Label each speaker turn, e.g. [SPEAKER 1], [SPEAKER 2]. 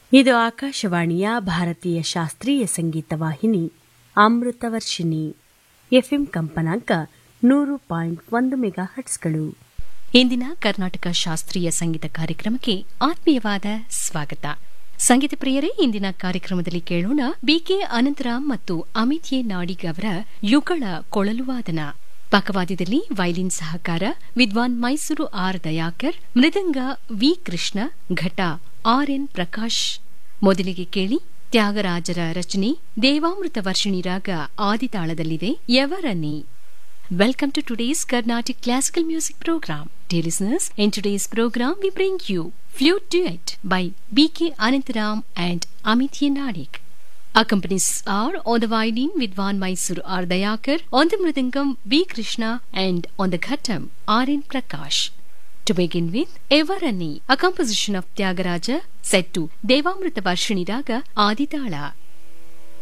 [SPEAKER 1] ಇದು ಆಕಾಶವಾಣಿಯ ಭಾರತೀಯ ಶಾಸ್ತ್ರೀಯ ಸಂಗೀತ ವಾಹಿನಿ ಅಮೃತವರ್ಷಿಣಿ ಎಫ್ಎಂ ಕಂಪನಾಂಕ ನೂರು ಪಾಯಿಂಟ್ ಒಂದು ಮೆಗಾ ಹಟ್ಸ್ಗಳು
[SPEAKER 2] ಇಂದಿನ ಕರ್ನಾಟಕ ಶಾಸ್ತ್ರೀಯ ಸಂಗೀತ ಕಾರ್ಯಕ್ರಮಕ್ಕೆ ಆತ್ಮೀಯವಾದ ಸ್ವಾಗತ ಸಂಗೀತ ಪ್ರಿಯರೇ ಇಂದಿನ ಕಾರ್ಯಕ್ರಮದಲ್ಲಿ ಕೇಳೋಣ ಬಿಕೆ ಅನಂತರಾಮ್ ಮತ್ತು ಅಮಿತ್ ಎ ನಾಡಿಗ್ ಅವರ ಯುಗಳ ಕೊಳಲು ವಾದನ ಪಕವಾದ್ಯದಲ್ಲಿ ವೈಲಿನ್ ಸಹಕಾರ ವಿದ್ವಾನ್ ಮೈಸೂರು ಆರ್ ದಯಾಕರ್ ಮೃದಂಗ ವಿ ಕೃಷ್ಣ ಘಟ ಆರ್ ಎನ್ ಪ್ರಕಾಶ್ ಮೊದಲಿಗೆ ಕೇಳಿ ತ್ಯಾಗರಾಜರ ರಚನೆ ದೇವಾಮೃತ ವರ್ಷಿಣಿ ರಾಗ ಆದಿತಾಳದಲ್ಲಿದೆ ಯವರನಿ Welcome to today's Carnatic Classical Music Program. Dear listeners, in today's program we bring you Flute Duet by B.K. Anantaram and Amit Nadik. Accompanies are on the violin Vidwan Mysuru R. Dayakar, on the mridangam B. Krishna and on the ghatam R. N. Prakash. To begin with, Evarani, a composition of Tyagaraja set to Devamrita Varshini Raga Aditala.